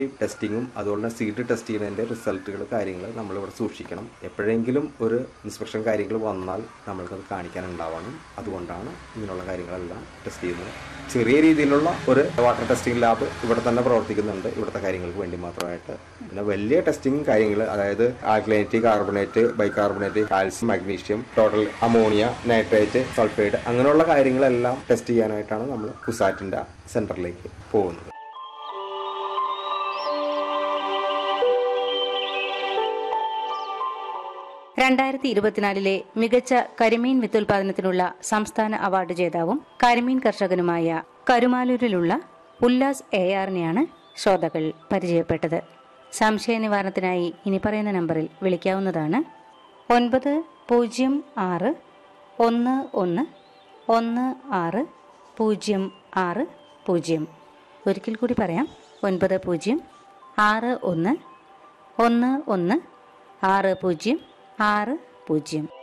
ഈ ടെസ്റ്റിങ്ങും അതുപോലെ തന്നെ സീഡ് ടെസ്റ്റ് ചെയ്യുന്നതിൻ്റെ റിസൾട്ടുകൾ കാര്യങ്ങൾ നമ്മളിവിടെ സൂക്ഷിക്കണം എപ്പോഴെങ്കിലും ഒരു ഇൻസ്പെക്ഷൻ കാര്യങ്ങൾ വന്നാൽ നമ്മൾക്കത് കാണിക്കാനുണ്ടാവണം അതുകൊണ്ടാണ് ഇങ്ങനെയുള്ള കാര്യങ്ങളെല്ലാം ടെസ്റ്റ് ചെയ്യുന്നത് ചെറിയ രീതിയിലുള്ള ഒരു വാട്ടർ ടെസ്റ്റിംഗ് ലാബ് ഇവിടെ തന്നെ പ്രവർത്തിക്കുന്നുണ്ട് ഇവിടുത്തെ കാര്യങ്ങൾക്ക് വേണ്ടി മാത്രമായിട്ട് പിന്നെ വലിയ ടെസ്റ്റിംഗ് കാര്യങ്ങൾ അതായത് alkalinate carbonate bicarbonate calcium magnesium total ammonia nitrate sulphide അങ്ങനെയുള്ള കാര്യങ്ങളെല്ലാം ടെസ്റ്റ് ചെയ്യാനായിട്ടാണ് നമ്മൾ കുസാറ്റിൻ്റെ സെൻറ്ററിലേക്ക് പോകുന്നത് രണ്ടായിരത്തി ഇരുപത്തിനാലിലെ മികച്ച കരിമീൻ വിത്തുൽപാദനത്തിനുള്ള സംസ്ഥാന അവാർഡ് ജേതാവും കരിമീൻ കർഷകനുമായ കരുമാലൂരിലുള്ള ഉല്ലാസ് എ ആറിനെയാണ് ശ്രോതാക്കൾ പരിചയപ്പെട്ടത് സംശയ നിവാരണത്തിനായി ഇനി പറയുന്ന നമ്പറിൽ വിളിക്കാവുന്നതാണ് ഒൻപത് പൂജ്യം ആറ് ഒന്ന് ഒന്ന് ഒന്ന് ആറ് പൂജ്യം ആറ് പൂജ്യം ഒരിക്കൽ കൂടി പറയാം ഒൻപത് പൂജ്യം ആറ് ഒന്ന് ഒന്ന് ഒന്ന് ആറ് പൂജ്യം ആറ് പൂജ്യം